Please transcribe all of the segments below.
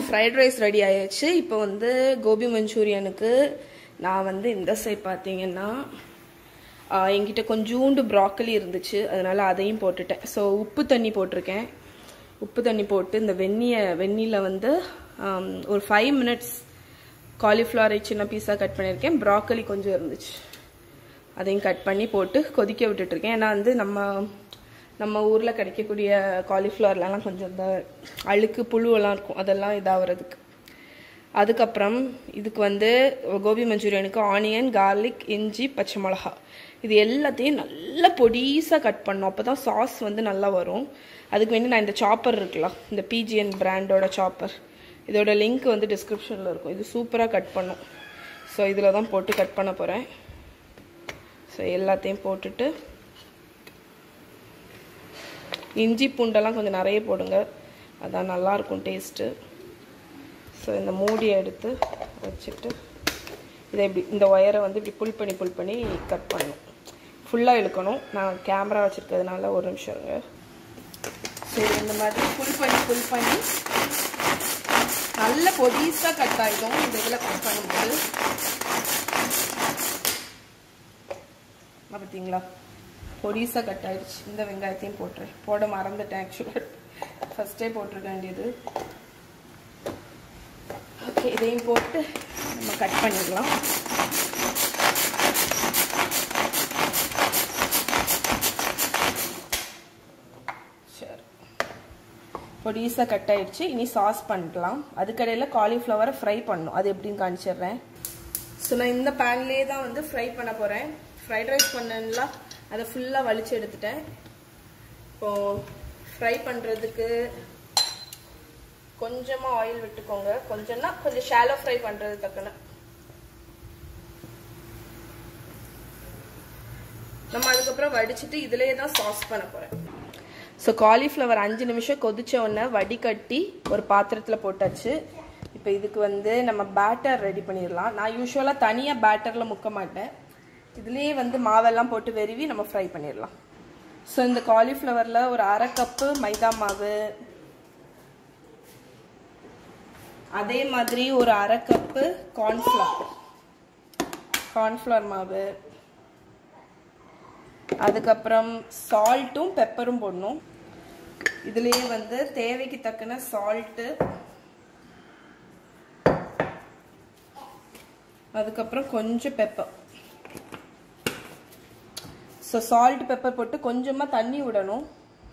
fried rice ready ஆயாச்சு இப்போ வந்து கோபி மஞ்சூரியனுக்கு நான் வந்து இந்த சைட் பார்த்தீங்கன்னா ஆ, என்கிட்ட கொஞ்சூண்டு ப்ராக்கலி இருந்துச்சு அதனால அதையும் போட்டுட்டேன் ஸோ உப்பு தண்ணி போட்டிருக்கேன் உப்பு தண்ணி போட்டு இந்த வெந்நியை வெந்நியில் வந்து ஆம், ஒரு ஃபைவ் மினிட்ஸ் காலிஃப்ளவரை சின்ன பீஸாக கட் பண்ணியிருக்கேன் ப்ராக்கலி கொஞ்சம் இருந்துச்சு அதையும் கட் பண்ணி போட்டு கொதிக்க விட்டுட்ருக்கேன் ஏன்னா வந்து நம்ம நம்ம ஊரில் கிடைக்கக்கூடிய காலிஃப்ளவர்லாம் கொஞ்சம் இந்த அழுக்கு புழுவெல்லாம் இருக்கும் அதெல்லாம் இதாகிறதுக்கு அதுக்கப்புறம் இதுக்கு வந்து கோபி மஞ்சூரியனுக்கு ஆனியன் கார்லிக் இஞ்சி பச்சை மிளகா இது எல்லாத்தையும் நல்லா பொடிசாக கட் பண்ணோம் அப்போ தான் சாஸ் வந்து நல்லா வரும் அதுக்கு வேண்டி நான் இந்த சாப்பர் இருக்குல்ல இந்த பிஜிஎன் பிராண்டோட சாப்பர் இதோட லிங்க் வந்து டிஸ்கிரிப்ஷனில் இருக்கும் இது சூப்பராக கட் பண்ணும் ஸோ இதில் தான் போட்டு கட் பண்ண போகிறேன் ஸோ எல்லாத்தையும் போட்டுட்டு இஞ்சி பூண்டெல்லாம் கொஞ்சம் நிறைய போடுங்க அதான் நல்லாயிருக்கும் டேஸ்ட்டு ஸோ இந்த மூடியை எடுத்து வச்சுட்டு இதை இப்படி இந்த ஒயரை வந்து இப்படி புல் பண்ணி புல் பண்ணி கட் பண்ணணும் ஃபுல்லாக இழுக்கணும் நான் கேமரா வச்சுருக்கிறதுனால ஒரு நிமிஷம் இருங்க சரி இந்த மாதிரி புல் பண்ணி புல் பண்ணி நல்ல பொடிசாக கட் ஆகிடும் இந்த இதில் கட் பண்ணும்போது பார்த்தீங்களா பொடிசாக கட் ஆயிடுச்சு இந்த வெங்காயத்தையும் போட்டுறேன் போட மறந்துட்டேன் ஆக்சுவலாக ஃபஸ்ட்டே போட்டிருக்க வேண்டியது ஓகே இதையும் போட்டு நம்ம கட் பண்ணிடலாம் சரி பொடிசாக கட் ஆயிடுச்சு இனி சாஸ் பண்ணிக்கலாம் அதுக்கடையில் காலிஃப்ளவரை ஃப்ரை பண்ணணும் அது எப்படின்னு காமிச்சிடுறேன் ஸோ நான் இந்த பேன்லேயே தான் வந்து ஃப்ரை பண்ண போகிறேன் ஃப்ரைட் ரைஸ் பண்ணல அதை ஃபுல்லாக வலிச்சு எடுத்துட்டேன் இப்போது ஃப்ரை பண்ணுறதுக்கு கொஞ்சமாக ஆயில் விட்டுக்கோங்க கொஞ்சம்னா கொஞ்சம் ஷாலோ ஃப்ரை பண்ணுறது தக்கன நம்ம அதுக்கப்புறம் வடிச்சிட்டு இதுலேயே தான் சாஸ் பண்ண போகிறேன் ஸோ காலிஃப்ளவர் அஞ்சு நிமிஷம் கொதிச்ச உடனே வடிகட்டி ஒரு பாத்திரத்தில் போட்டாச்சு இப்போ இதுக்கு வந்து நம்ம பேட்டர் ரெடி பண்ணிடலாம் நான் யூஸ்வலாக தனியாக பேட்டரில் முக்க மாட்டேன் இதுலேயே வந்து மாவெல்லாம் போட்டு வெறுவி நம்ம ஃப்ரை பண்ணிடலாம் ஸோ இந்த காலிஃப்ளவரில் ஒரு அரை கப்பு மைதா மாவு அதே மாதிரி ஒரு அரை கப்பு கார்ன்ஃப்ளவர் கார்ன்ஃப்ளவர் மாவு அதுக்கப்புறம் சால்ட்டும் பெப்பரும் போடணும் இதுலேயே வந்து தேவைக்கு தக்கன சால்ட்டு அதுக்கப்புறம் கொஞ்சம் பெப்பர் ஸோ சால்ட் பெப்பர் போட்டு கொஞ்சமாக தண்ணி விடணும்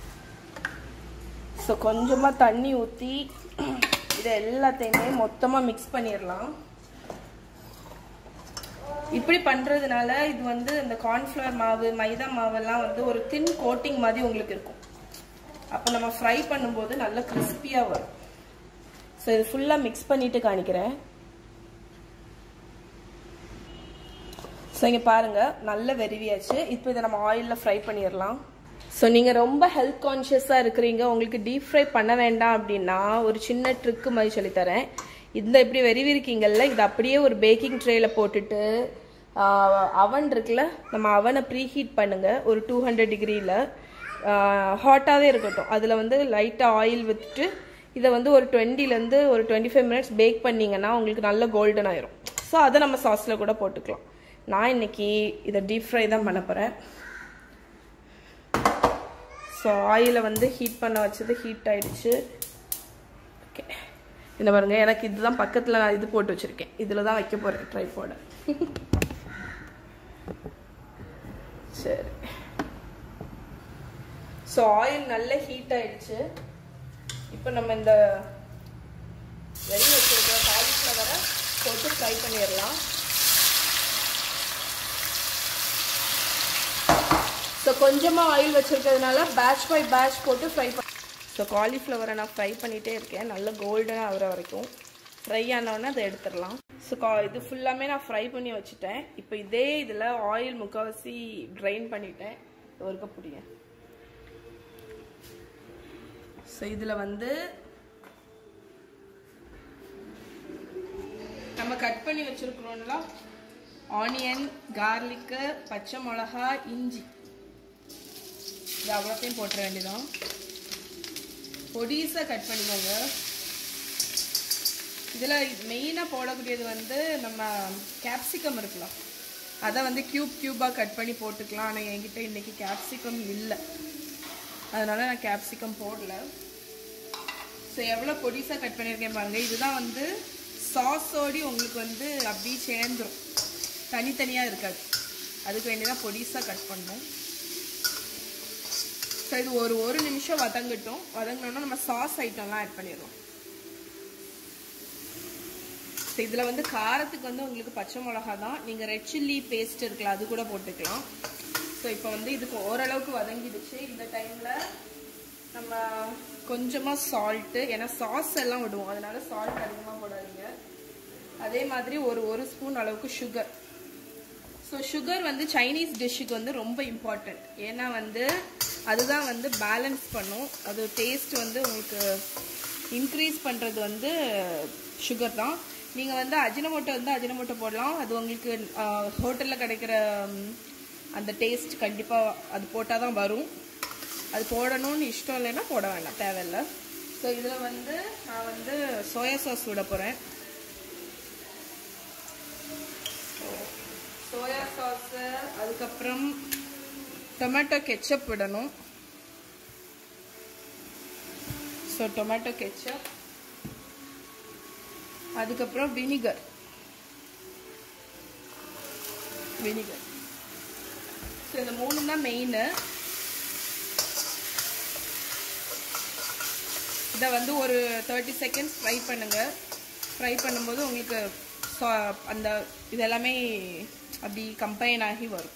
ஸோ கொஞ்சமாக தண்ணி ஊற்றி இதை எல்லாத்தையுமே மொத்தமாக மிக்ஸ் பண்ணிடலாம் இப்படி பண்ணுறதுனால இது வந்து இந்த கார்ன்ஃப்ளவர் மாவு மைதா மாவெல்லாம் வந்து ஒரு தின் கோட்டிங் மாதிரி உங்களுக்கு இருக்கும் அப்போ நம்ம ஃப்ரை பண்ணும்போது நல்லா கிறிஸ்பியாக வரும் ஸோ இது ஃபுல்லாக மிக்ஸ் பண்ணிட்டு காணிக்கிறேன் ஸோ இங்கே பாருங்கள் நல்ல வெறிவியாச்சு இப்போ இதை நம்ம ஆயிலில் ஃப்ரை பண்ணிடலாம் ஸோ நீங்கள் ரொம்ப ஹெல்த் கான்ஷியஸாக இருக்கிறீங்க உங்களுக்கு டீப் ஃப்ரை பண்ண வேண்டாம் அப்படின்னா ஒரு சின்ன ட்ரிக்கு மாதிரி சொல்லித்தரேன் இந்த இப்படி வெறிவி இருக்கீங்கல்ல இது அப்படியே ஒரு பேக்கிங் ட்ரேயில் போட்டுட்டு அவன் இருக்குல்ல நம்ம அவனை ப்ரீ ஹீட் பண்ணுங்கள் ஒரு டூ ஹண்ட்ரட் டிகிரியில் ஹாட்டாகவே இருக்கட்டும் அதில் வந்து லைட்டாக ஆயில் விட்டுட்டு இதை வந்து ஒரு டுவெண்ட்டிலேருந்து ஒரு டுவெண்ட்டி ஃபைவ் மினிட்ஸ் பேக் பண்ணிங்கன்னா உங்களுக்கு நல்ல கோல்டன் ஆயிரும் ஸோ அதை நம்ம சாஸில் கூட போட்டுக்கலாம் நான் இன்னைக்கு இதை டீப் ஃப்ரை தான் பண்ண போகிறேன் ஸோ ஆயிலை வந்து ஹீட் பண்ண வச்சது ஹீட் ஆயிடுச்சு ஓகே இந்த பாருங்க எனக்கு இதுதான் பக்கத்தில் நான் இது போட்டு வச்சுருக்கேன் இதில் தான் வைக்க போகிறேன் ட்ரை போட சரி ஸோ ஆயில் நல்ல ஹீட் ஆயிடுச்சு இப்போ நம்ம இந்த வெளியே வச்சிருக்கிற காலிஃப்ளவரை போட்டு ஃப்ரை பண்ணிடலாம் ஸோ கொஞ்சமாக ஆயில் வச்சுருக்கிறதுனால பேட்ச் பை பேட்ச் போட்டு ஃப்ரை பண்ண ஸோ காலிஃப்ளவரை நான் ஃப்ரை பண்ணிகிட்டே இருக்கேன் நல்ல கோல்டனாக ஆகிற வரைக்கும் ஃப்ரை ஆனவுடனே அதை எடுத்துடலாம் ஸோ கா இது ஃபுல்லாமே நான் ஃப்ரை பண்ணி வச்சுட்டேன் இப்போ இதே இதில் ஆயில் முக்கால்வாசி ட்ரைன் பண்ணிட்டேன் ஒரு கப் பிடிங்க ஸோ இதில் வந்து நம்ம கட் பண்ணி வச்சுருக்கிறோம்ல ஆனியன் கார்லிக்கு பச்சை மிளகா இஞ்சி இது அவ்வளோத்தையும் போட்டுற வேண்டியதான் பொடிசாக கட் பண்ணிக்கோங்க இதில் மெயினாக போடக்கூடியது வந்து நம்ம கேப்சிகம் இருக்கலாம் அதை வந்து க்யூப் க்யூபாக கட் பண்ணி போட்டுக்கலாம் ஆனால் என்கிட்ட இன்னைக்கு கேப்சிகம் இல்லை அதனால நான் கேப்சிகம் போடல ஸோ எவ்வளோ பொடிசாக கட் பண்ணியிருக்கேன் பாருங்கள் இதுதான் வந்து சாஸோடி உங்களுக்கு வந்து அப்படியே சேர்ந்துரும் தனித்தனியாக இருக்காது அதுக்கு வேண்டி தான் பொடிசாக கட் பண்ணணும் ஸோ இது ஒரு ஒரு நிமிஷம் வதங்கட்டும் வதங்கினோன்னா நம்ம சாஸ் ஐட்டம்லாம் ஆட் பண்ணிடுவோம் ஸோ இதில் வந்து காரத்துக்கு வந்து உங்களுக்கு பச்சை மிளகா தான் நீங்கள் ரெட் சில்லி பேஸ்ட் இருக்குல்ல அது கூட போட்டுக்கலாம் ஸோ இப்போ வந்து இதுக்கு ஓரளவுக்கு வதங்கிடுச்சு இந்த டைமில் நம்ம கொஞ்சமாக சால்ட்டு ஏன்னா சாஸ் எல்லாம் விடுவோம் அதனால சால்ட் அதிகமாக போடாதீங்க அதே மாதிரி ஒரு ஒரு ஸ்பூன் அளவுக்கு சுகர் ஸோ சுகர் வந்து சைனீஸ் டிஷ்ஷுக்கு வந்து ரொம்ப இம்பார்ட்டண்ட் ஏன்னா வந்து அதுதான் வந்து பேலன்ஸ் பண்ணும் அது டேஸ்ட் வந்து உங்களுக்கு இன்க்ரீஸ் பண்ணுறது வந்து சுகர் தான் நீங்கள் வந்து அஜினமோட்டோ வந்து அஜினமோட்டோ போடலாம் அது உங்களுக்கு ஹோட்டலில் கிடைக்கிற ம், அந்த டேஸ்ட் கண்டிப்பாக அது போட்டால் தான் வரும் அது போடணும்னு இஷ்டம் இல்லைன்னா போட வேண்டாம் தேவையில்லை ஸோ இதில் வந்து நான் வந்து சோயா சாஸ் விட போகிறேன் சோயா சாஸு அதுக்கப்புறம் டொமேட்டோ கெச்சப் விடணும் ஸோ டொமேட்டோ கெச்சப் அதுக்கப்புறம் வினிகர் வினிகர் ஸோ இந்த மூணு தான் மெயின் இதை வந்து ஒரு தேர்ட்டி செகண்ட்ஸ் ஃப்ரை பண்ணுங்க ஃப்ரை பண்ணும்போது உங்களுக்கு சா- அந்த இதெல்லாமே அப்படி கம்பைன் ஆகி வரும்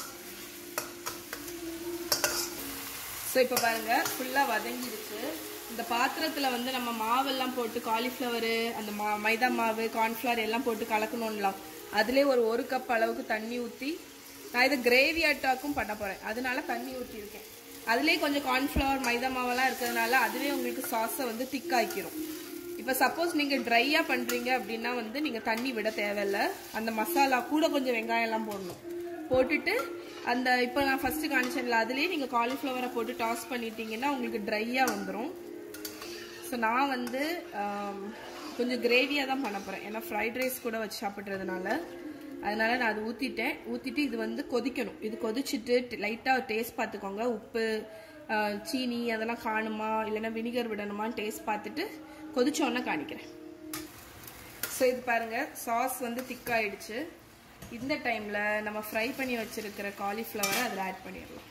ஸோ இப்போ பாருங்க ஃபுல்லாக வதங்கிடுச்சு இந்த பாத்திரத்தில் வந்து நம்ம மாவெல்லாம் போட்டு காலிஃப்ளவரு அந்த மா மைதா மாவு கார்ன்ஃப்ளவர் எல்லாம் போட்டு கலக்கணும்லாம் அதிலே ஒரு ஒரு கப் அளவுக்கு தண்ணி ஊற்றி நான் இதை கிரேவி அட்டாக்கும் பண்ண போகிறேன் அதனால தண்ணி ஊற்றிருக்கேன் அதுலேயே கொஞ்சம் கார்ன்ஃப்ளவர் மைதா மாவெல்லாம் இருக்கிறதுனால அதுவே உங்களுக்கு சாஸை வந்து திக்காய்க்கிறோம் இப்போ சப்போஸ் நீங்கள் ட்ரையாக பண்ணுறீங்க அப்படின்னா வந்து நீங்கள் தண்ணி விட தேவையில்ல அந்த மசாலா கூட கொஞ்சம் வெங்காயம்லாம் போடணும் போட்டுட்டு அந்த இப்போ நான் ஃபஸ்ட்டு காமிச்சேன்ல அதுலேயே நீங்கள் காலிஃப்ளவரை போட்டு டாஸ் பண்ணிட்டீங்கன்னா உங்களுக்கு ட்ரையாக வந்துடும் ஸோ நான் வந்து ஆம், கொஞ்சம் கிரேவியாக தான் பண்ண போகிறேன் ஏன்னா ஃப்ரைட் ரைஸ் கூட வச்சு சாப்பிட்றதுனால அதனால நான் அது ஊற்றிட்டேன் ஊற்றிட்டு இது வந்து கொதிக்கணும் இது கொதிச்சுட்டு லைட்டாக டேஸ்ட் பார்த்துக்கோங்க உப்பு ஆ, சீனி அதெல்லாம் காணுமா இல்லைன்னா வினிகர் விடணுமான்னு டேஸ்ட் பார்த்துட்டு கொதிச்சோன்னே காணிக்கிறேன் ஸோ இது பாருங்க சாஸ் வந்து திக்காயிடுச்சு இந்த டைமில் நம்ம ஃப்ரை பண்ணி வச்சிருக்கிற காலிஃப்ளவரை அதில் ஆட் பண்ணிடலாம்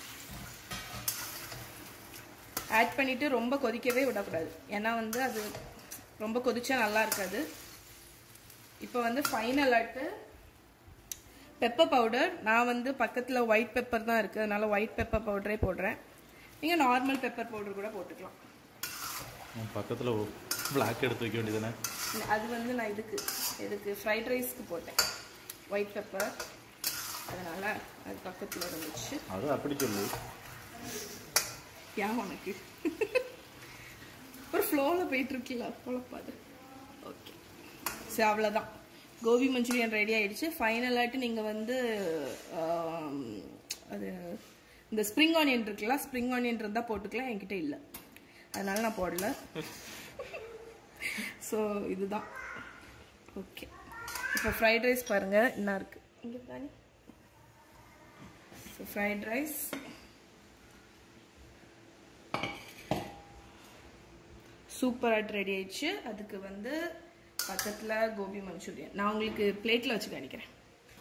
ஆட் பண்ணிட்டு ரொம்ப கொதிக்கவே விடக்கூடாது ஏன்னா வந்து அது ரொம்ப கொதிச்சா நல்லா இருக்காது இப்போ வந்து ஃபைனல் ஆட்டு பெப்பர் பவுடர் நான் வந்து பக்கத்தில் ஒயிட் பெப்பர் தான் இருக்குது அதனால ஒயிட் பெப்பர் பவுடரே போடுறேன் நீங்கள் நார்மல் பெப்பர் பவுடர் கூட போட்டுக்கலாம் பக்கத்தில் பிளாக் எடுத்து வைக்க வேண்டியதானே அது வந்து நான் இதுக்கு இதுக்கு ஃப்ரைட் ரைஸ்க்கு போட்டேன் ஒயிட் பெப்பர் அதனால அது பக்கத்தில் இருந்துச்சு அது அப்படி சொல்லு ஏன் உனக்கு ஒரு ஃப்ளோவில் போயிட்டு இருக்கல குழப்பாது ஓகே சரி அவ்வளோதான் கோபி மஞ்சூரியன் ரெடி ஆயிடுச்சு ஃபைனலாட்டு நீங்கள் வந்து ஆம், அது இந்த ஸ்ப்ரிங் ஆனியன் இருக்குல்ல ஸ்ப்ரிங் ஆனியன் இருந்தால் போட்டுக்கலாம் என்கிட்ட இல்லை அதனால நான் போடல ஸோ இதுதான் ஓகே இப்போ ஃப்ரைட் ரைஸ் பாருங்கள் என்ன இருக்குது இங்கே தானே ஸோ ஃப்ரைட் ரைஸ் சூப்பராக ரெடி ஆயிடுச்சு அதுக்கு வந்து பக்கத்தில் கோபி மஞ்சூரியன் நான் உங்களுக்கு பிளேட்டில் வச்சு காணிக்கிறேன்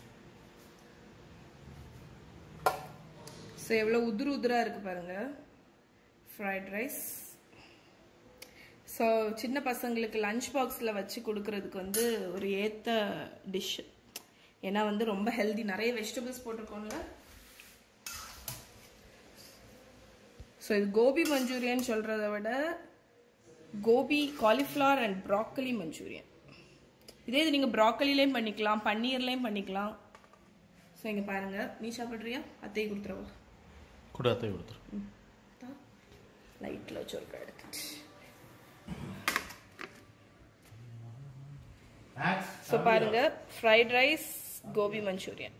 ஸோ எவ்வளோ உதிரு உதிராக இருக்குது பாருங்க ஃப்ரைட் ரைஸ் ஸோ சின்ன பசங்களுக்கு லஞ்ச் பாக்ஸில் வச்சு கொடுக்கறதுக்கு வந்து ஒரு ஏற்ற டிஷ் ஏன்னா வந்து ரொம்ப ஹெல்தி நிறைய வெஜிடபிள்ஸ் போட்டிருக்கோம்ல ஸோ இது கோபி மஞ்சூரியன் சொல்கிறத விட gobi cauliflower and broccoli Manchurian இதே இது நீங்கள் ப்ராக்கலிலையும் பண்ணிக்கலாம் பன்னீர்லையும் பண்ணிக்கலாம் ஸோ இங்கே பாருங்கள் நீ சாப்பிட்றியா அத்தையை கொடுத்துருவா கூட அத்தை கொடுத்துரு லைட்டில் வச்சு ஒரு எடுத்துட்டு ஸோ பாருங்க ஃப்ரைட் ரைஸ் கோபி மஞ்சூரியன்